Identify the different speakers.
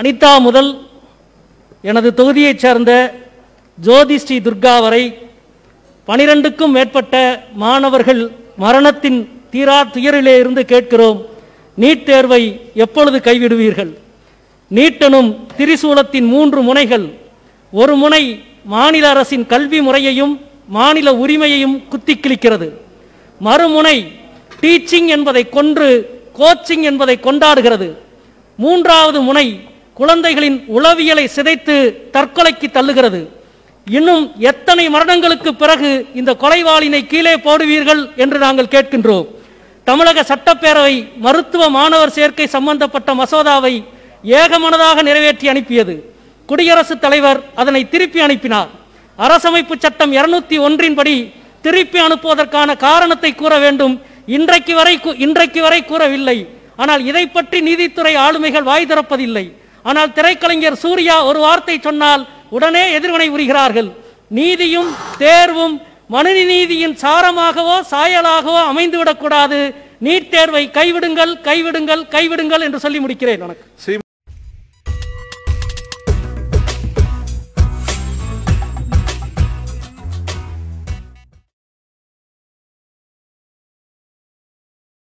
Speaker 1: அனிதா முதல் எனது தொகுதியைச் சேர்ந்த ஜோதி ஸ்ரீ துர்கா வரை பனிரெண்டுக்கும் மேற்பட்ட மாணவர்கள் மரணத்தின் தீரா துயரிலே இருந்து கேட்கிறோம் நீட் தேர்வை எப்பொழுது கைவிடுவீர்கள் நீட்டனும் திரிசூலத்தின் மூன்று முனைகள் ஒரு முனை மாநில அரசின் கல்வி முறையையும் மாநில உரிமையையும் குத்தி கிழிக்கிறது மறுமுனை டீச்சிங் என்பதை கொன்று கோச்சிங் என்பதை கொண்டாடுகிறது மூன்றாவது முனை குழந்தைகளின் உளவியலை சிதைத்து தற்கொலைக்கு தள்ளுகிறது இன்னும் எத்தனை மரணங்களுக்கு பிறகு இந்த கொலைவாளினை கீழே போடுவீர்கள் என்று நாங்கள் கேட்கின்றோம் தமிழக சட்டப்பேரவை மருத்துவ மாணவர் சேர்க்கை சம்பந்தப்பட்ட மசோதாவை ஏகமனதாக நிறைவேற்றி அனுப்பியது குடியரசுத் தலைவர் அதனை திருப்பி அனுப்பினார் அரசமைப்பு சட்டம் இருநூத்தி ஒன்றின் படி திருப்பி அனுப்புவதற்கான காரணத்தை கூற வேண்டும் இன்றைக்கு வரை கூ- இன்றைக்கு வரை கூறவில்லை ஆனால் இதை பற்றி நீதித்துறை ஆளுமைகள் வாய் திறப்பதில்லை ஆனால் திரைக்கலைஞர் சூர்யா ஒரு வார்த்தை சொன்னால் உடனே எதிர்வினை உரிகிறார்கள் நீதியும் தேர்வும் மனித நீதியின் சாரமாகவோ சாயலாகவோ அமைந்துவிடக்கூடாது நீட் தேர்வை கைவிடுங்கள் கைவிடுங்கள் கைவிடுங்கள் என்று சொல்லி முடிக்கிறேன் வணக்கம்
Speaker 2: ஸ்ரீ